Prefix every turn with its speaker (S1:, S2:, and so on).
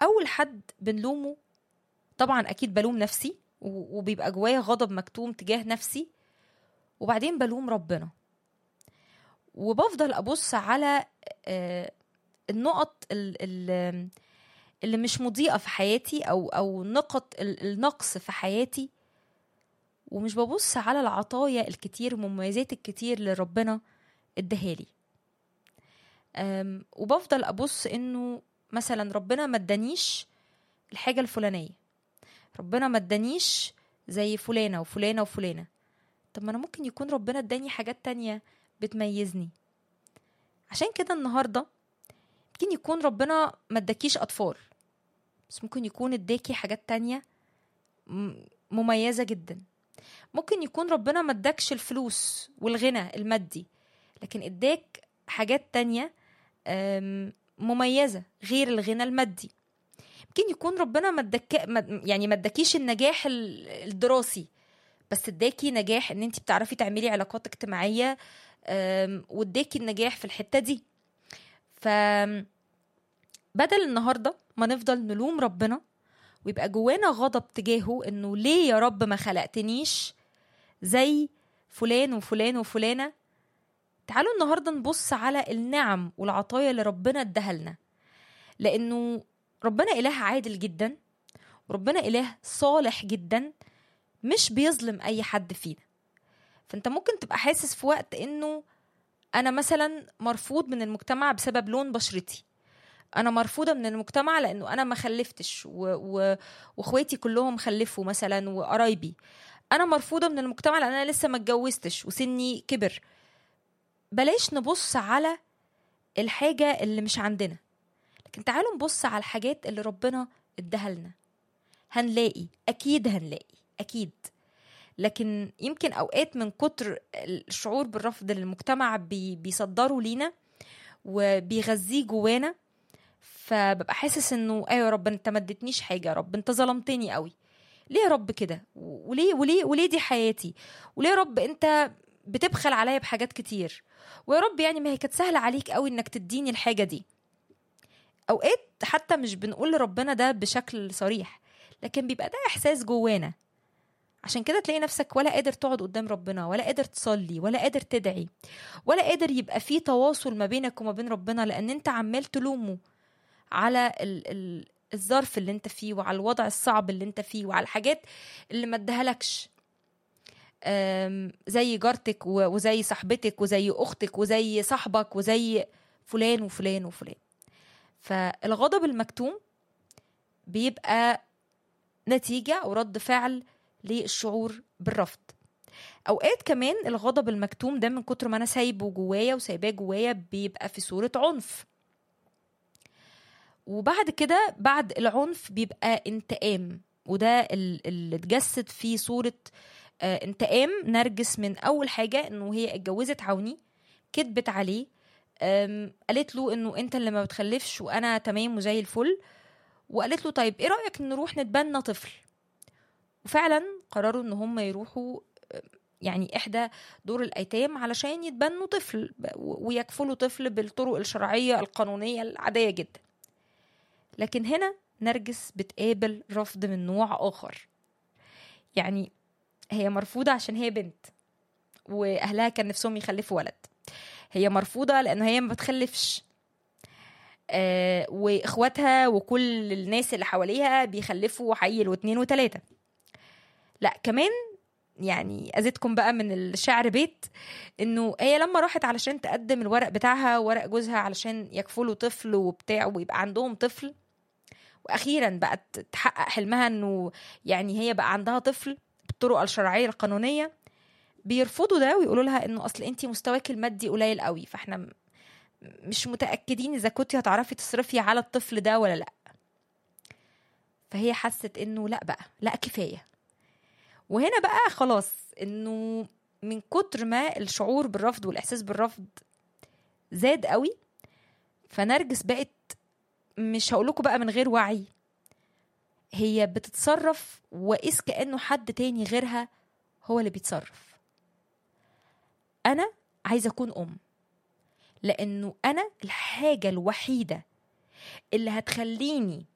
S1: اول حد بنلومه طبعا اكيد بلوم نفسي و- وبيبقى جوايا غضب مكتوم تجاه نفسي وبعدين بلوم ربنا وبفضل ابص على آه، النقط ال- ال- اللي مش مضيئه في حياتي او او نقط ال- النقص في حياتي ومش ببص على العطايا الكتير والمميزات الكتير اللي ربنا اداهالي أم، وبفضل ابص انه مثلا ربنا ما ادانيش الحاجه الفلانيه ربنا ما ادانيش زي فلانه وفلانه وفلانه طب ما انا ممكن يكون ربنا اداني حاجات تانية بتميزني عشان كده النهارده ممكن يكون ربنا ما اداكيش اطفال بس ممكن يكون اداكي حاجات تانية م- مميزه جدا ممكن يكون ربنا ما اداكش الفلوس والغنى المادي لكن اداك حاجات تانية أم، مميزة غير الغنى المادي ممكن يكون ربنا ما اداك ما- يعني ما اداكيش النجاح ال- الدراسي بس اداكي نجاح ان انت بتعرفي تعملي علاقات اجتماعية أم، واداكي النجاح في الحتة دي ف بدل النهارده ما نفضل نلوم ربنا ويبقى جوانا غضب تجاهه انه ليه يا رب ما خلقتنيش زي فلان وفلان وفلانه تعالوا النهارده نبص على النعم والعطايا اللي ربنا اداها لنا لانه ربنا اله عادل جدا وربنا اله صالح جدا مش بيظلم اي حد فينا فانت ممكن تبقى حاسس في وقت انه انا مثلا مرفوض من المجتمع بسبب لون بشرتي انا مرفوضه من المجتمع لانه انا ما خلفتش و... و... واخواتي كلهم خلفوا مثلا وقرايبي انا مرفوضه من المجتمع لان انا لسه ما اتجوزتش وسني كبر بلاش نبص على الحاجه اللي مش عندنا لكن تعالوا نبص على الحاجات اللي ربنا اداها لنا هنلاقي اكيد هنلاقي اكيد لكن يمكن اوقات من كتر الشعور بالرفض اللي المجتمع بي بيصدره لينا وبيغذيه جوانا فببقى حاسس انه ايوه يا رب انت ما اديتنيش حاجه يا رب انت ظلمتني قوي ليه يا رب كده وليه وليه وليه دي حياتي وليه يا رب انت بتبخل عليا بحاجات كتير ويا رب يعني ما هي كانت سهله عليك قوي انك تديني الحاجه دي اوقات حتى مش بنقول لربنا ده بشكل صريح لكن بيبقى ده احساس جوانا عشان كده تلاقي نفسك ولا قادر تقعد قدام ربنا ولا قادر تصلي ولا قادر تدعي ولا قادر يبقى في تواصل ما بينك وما بين ربنا لان انت عمال تلومه على ال ال الظرف اللي انت فيه وعلى الوضع الصعب اللي انت فيه وعلى الحاجات اللي ما ادهالكش أم، زي جارتك و- وزي صاحبتك وزي اختك وزي صاحبك وزي فلان وفلان وفلان فالغضب المكتوم بيبقى نتيجة أو رد فعل للشعور بالرفض أوقات كمان الغضب المكتوم ده من كتر ما أنا سايبه جوايا وسايباه جوايا بيبقى في صورة عنف وبعد كده بعد العنف بيبقى انتقام وده ال- اللي اتجسد في صورة آه، انتقام نرجس من أول حاجة إنه هي اتجوزت عوني كدبت عليه آم، قالت له إنه أنت اللي ما بتخلفش وأنا تمام وزي الفل وقالت له طيب إيه رأيك نروح نتبنى طفل وفعلا قرروا إن هم يروحوا آه، يعني إحدى دور الأيتام علشان يتبنوا طفل ب- و- ويكفلوا طفل بالطرق الشرعية القانونية العادية جدا لكن هنا نرجس بتقابل رفض من نوع آخر يعني هي مرفوضة عشان هي بنت وأهلها كان نفسهم يخلفوا ولد هي مرفوضة لأن هي ما بتخلفش آه واخواتها وكل الناس اللي حواليها بيخلفوا حيل واتنين وتلاتة لا كمان يعني أزيدكم بقى من الشعر بيت انه هي لما راحت علشان تقدم الورق بتاعها ورق جوزها علشان يكفلوا طفل وبتاع ويبقى عندهم طفل واخيرا بقت تحقق حلمها انه يعني هي بقى عندها طفل بالطرق الشرعيه القانونيه بيرفضوا ده ويقولوا لها انه اصل انت مستواك المادي قليل قوي فاحنا م- مش متاكدين اذا كنتي هتعرفي تصرفي على الطفل ده ولا لا فهي حست انه لا بقى لا كفايه وهنا بقى خلاص انه من كتر ما الشعور بالرفض والاحساس بالرفض زاد قوي فنرجس بقت مش هقولكوا بقى من غير وعي هي بتتصرف وإذ كأنه حد تاني غيرها هو اللي بيتصرف أنا عايزة أكون أم لأنه أنا الحاجة الوحيدة اللي هتخليني